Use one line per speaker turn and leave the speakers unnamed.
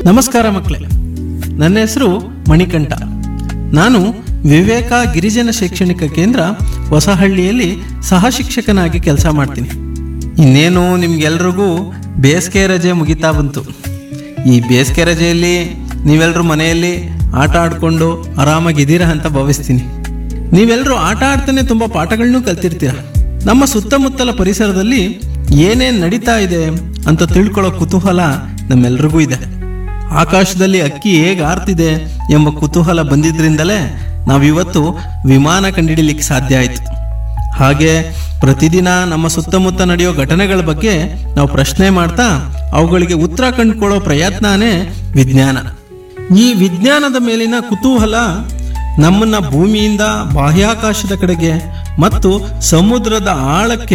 ನಮಸ್ಕಾರ ಮಕ್ಕಳೇ ನನ್ನ ಹೆಸರು ಮಣಿಕಂಠ ನಾನು ವಿವೇಕ ಗಿರಿಜನ ಶೈಕ್ಷಣಿಕ ಕೇಂದ್ರ ಹೊಸಹಳ್ಳಿಯಲ್ಲಿ ಸಹ ಶಿಕ್ಷಕನಾಗಿ ಕೆಲಸ ಮಾಡ್ತೀನಿ ಇನ್ನೇನು ನಿಮ್ಗೆಲ್ರಿಗೂ ಬೇಸಿಗೆ ರಜೆ ಮುಗಿತಾ ಬಂತು ಈ ಬೇಸಿಗೆ ರಜೆಯಲ್ಲಿ ನೀವೆಲ್ಲರೂ ಮನೆಯಲ್ಲಿ ಆಟ ಆಡಿಕೊಂಡು ಆರಾಮಾಗಿದ್ದೀರಾ ಅಂತ ಭಾವಿಸ್ತೀನಿ ನೀವೆಲ್ಲರೂ ಆಟ ಆಡ್ತಾನೆ ತುಂಬ ಪಾಠಗಳನ್ನೂ ಕಲ್ತಿರ್ತೀರ ನಮ್ಮ ಸುತ್ತಮುತ್ತಲ ಪರಿಸರದಲ್ಲಿ ಏನೇನು ನಡೀತಾ ಇದೆ ಅಂತ ತಿಳ್ಕೊಳ್ಳೋ ಕುತೂಹಲ ನಮ್ಮೆಲ್ರಿಗೂ ಇದೆ ಆಕಾಶದಲ್ಲಿ ಅಕ್ಕಿ ಹೇಗೆ ಆರ್ತಿದೆ ಎಂಬ ಕುತೂಹಲ ಬಂದಿದ್ರಿಂದಲೇ ನಾವಿವತ್ತು ವಿಮಾನ ಕಂಡುಹಿಡಿಲಿಕ್ಕೆ ಸಾಧ್ಯ ಆಯಿತು ಹಾಗೆ ಪ್ರತಿದಿನ ನಮ್ಮ ಸುತ್ತಮುತ್ತ ನಡೆಯೋ ಘಟನೆಗಳ ಬಗ್ಗೆ ನಾವು ಪ್ರಶ್ನೆ ಮಾಡ್ತಾ ಅವುಗಳಿಗೆ ಉತ್ತರ ಕಂಡುಕೊಳ್ಳೋ ಪ್ರಯತ್ನನೇ ವಿಜ್ಞಾನ ಈ ವಿಜ್ಞಾನದ ಮೇಲಿನ ಕುತೂಹಲ ನಮ್ಮನ್ನ ಭೂಮಿಯಿಂದ ಬಾಹ್ಯಾಕಾಶದ ಕಡೆಗೆ ಮತ್ತು ಸಮುದ್ರದ ಆಳಕ್ಕೆ